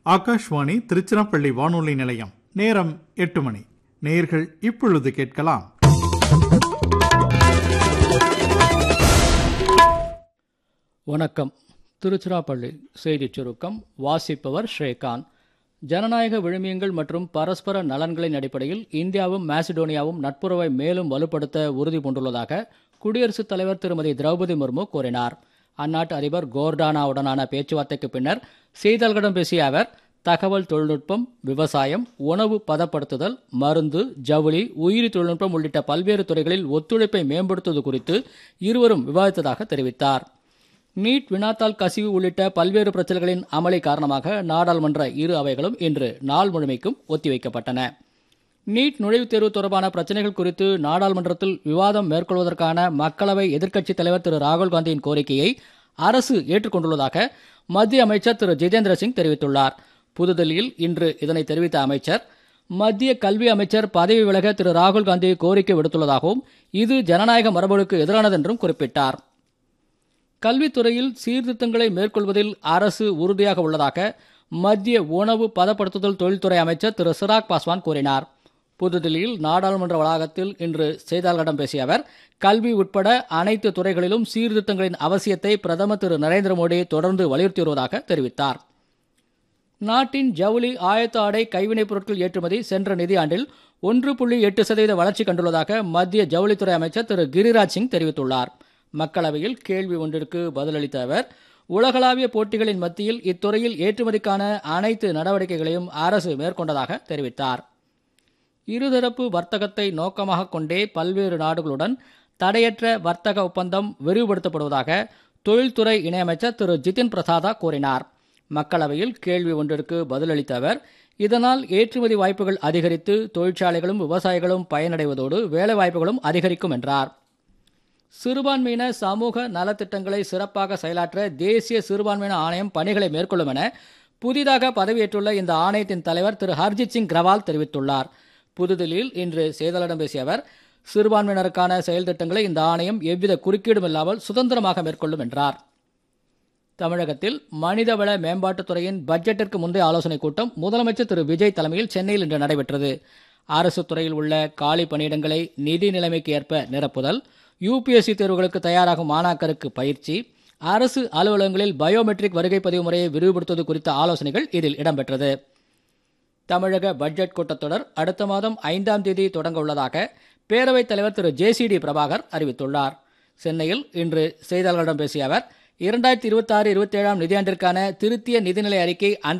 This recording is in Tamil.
ஆகாஷ்வாணி திருச்சிராப்பள்ளி வானொலி நிலையம் நேரம் எட்டு மணி நேர்கள் இப்பொழுது கேட்கலாம் வணக்கம் திருச்சிராப்பள்ளி செய்திச் சுருக்கம் வாசிப்பவர் ஸ்ரீகாந்த் ஜனநாயக விழுமியங்கள் மற்றும் பரஸ்பர நலன்களின் அடிப்படையில் இந்தியாவும் மாசிடோனியாவும் நட்புறவை மேலும் வலுப்படுத்த உறுதி பூண்டுள்ளதாக குடியரசுத் தலைவர் திருமதி திரௌபதி முர்மு கூறினார் அந்நாட்டு அதிபர் கோர்டானாவுடனான பேச்சுவார்த்தைக்கு பின்னர் செய்தியாளர்களிடம் பேசிய அவர் தகவல் தொழில்நுட்பம் விவசாயம் உணவு பதப்படுத்துதல் மருந்து ஜவுளி உயிரி தொழில்நுட்பம் உள்ளிட்ட பல்வேறு துறைகளில் ஒத்துழைப்பை மேம்படுத்துவது குறித்து இருவரும் விவாதித்ததாக தெரிவித்தார் நீட் வினாத்தாள் கசிவு உள்ளிட்ட பல்வேறு பிரச்சனைகளின் அமளி காரணமாக நாடாளுமன்ற இரு அவைகளும் இன்று நாள் முழுமைக்கும் ஒத்திவைக்கப்பட்டன நீட் நுழைவுத் தேர்வு தொடர்பான பிரச்சனைகள் குறித்து நாடாளுமன்றத்தில் விவாதம் மேற்கொள்வதற்கான மக்களவை எதிர்க்கட்சித் தலைவர் திரு ராகுல் காந்தியின் கோரிக்கையை அரசு ஏற்றுக்கொண்டுள்ளதாக மத்திய அமைச்சர் திரு ஜிதேந்திர சிங் தெரிவித்துள்ளார் புதுதில்லியில் இன்று இதனை தெரிவித்த அமைச்சர் மத்திய கல்வி அமைச்சர் பதவி விலக திரு ராகுல் காந்தி கோரிக்கை விடுத்துள்ளதாகவும் இது ஜனநாயக மரபுகளுக்கு எதிரானது என்றும் குறிப்பிட்டார் கல்வித்துறையில் சீர்திருத்தங்களை மேற்கொள்வதில் அரசு உறுதியாக உள்ளதாக மத்திய உணவு பதப்படுத்துதல் தொழில்துறை அமைச்சர் திரு சிராக் பாஸ்வான் கூறினார் புதுதில்லியில் நாடாளுமன்ற வளாகத்தில் இன்று செய்தியாளர்களிடம் பேசிய அவர் கல்வி உட்பட அனைத்து துறைகளிலும் சீர்திருத்தங்களின் அவசியத்தை பிரதமர் திரு நரேந்திர மோடி தொடர்ந்து வலியுறுத்தி வருவதாக தெரிவித்தார் நாட்டின் ஜவுளி ஆயத்த ஆடை கைவினைப் பொருட்கள் ஏற்றுமதி சென்ற நிதியாண்டில் ஒன்று புள்ளி எட்டு சதவீத வளர்ச்சி கண்டுள்ளதாக மத்திய ஜவுளித்துறை அமைச்சர் திரு கிரிராஜ் சிங் தெரிவித்துள்ளார் மக்களவையில் கேள்வி ஒன்றிற்கு பதிலளித்த அவர் உலகளாவிய போட்டிகளின் மத்தியில் இத்துறையில் ஏற்றுமதிக்கான அனைத்து நடவடிக்கைகளையும் அரசு மேற்கொண்டதாக தெரிவித்தார் இருதரப்பு வர்த்தகத்தை நோக்கமாக கொண்டே பல்வேறு நாடுகளுடன் தடையற்ற வர்த்தக ஒப்பந்தம் விரிவுபடுத்தப்படுவதாக தொழில்துறை இணையமைச்சர் திரு ஜிதின் பிரசாதா கூறினார் மக்களவையில் கேள்வி ஒன்றிற்கு பதிலளித்த அவர் இதனால் ஏற்றுமதி வாய்ப்புகள் அதிகரித்து தொழிற்சாலைகளும் விவசாயிகளும் பயனடைவதோடு வேலைவாய்ப்புகளும் அதிகரிக்கும் என்றார் சிறுபான்மையின சமூக நலத்திட்டங்களை சிறப்பாக செயலாற்ற தேசிய சிறுபான்மையின ஆணையம் பணிகளை மேற்கொள்ளும் என புதிதாக பதவியேற்றுள்ள இந்த ஆணையத்தின் தலைவர் திரு ஹர்ஜித் சிங் கிரவால் தெரிவித்துள்ளார் புதுதில்லியில் இன்று செய்தியாளர்களிடம் பேசிய அவர் சிறுபான்மையினருக்கான செயல் திட்டங்களை இந்த ஆணையம் எவ்வித குறுக்கீடும் இல்லாமல் சுதந்திரமாக மேற்கொள்ளும் என்றார் தமிழகத்தில் மனிதவள மேம்பாட்டுத்துறையின் பட்ஜெட்டிற்கு முந்தைய ஆலோசனைக் கூட்டம் முதலமைச்சர் திரு விஜய் தலைமையில் சென்னையில் இன்று நடைபெற்றது அரசு துறையில் உள்ள காலி பணியிடங்களை நிதி நிலைமைக்கு ஏற்ப நிரப்புதல் யுபிஎஸ்சி தேர்வுகளுக்கு தயாராகும் மாணாக்கருக்கு பயிற்சி அரசு அலுவலகங்களில் பயோமெட்ரிக் வருகை பதிவு முறையை விரிவுபடுத்துவது குறித்த ஆலோசனைகள் இதில் இடம்பெற்றது தமிழக பட்ஜெட் கூட்டத்தொடர் அடுத்த மாதம் ஐந்தாம் தேதி தொடங்க உள்ளதாக பேரவைத் தலைவர் Thiru J C D Prabhakar அறிவித்துள்ளார் சென்னையில் இன்று செய்தியாளர்களிடம் பேசிய அவர் இரண்டாயிரத்தி இருபத்தி ஆறு இருபத்தி ஏழாம் நிதியாண்டிற்கான திருத்திய நிதிநிலை அறிக்கை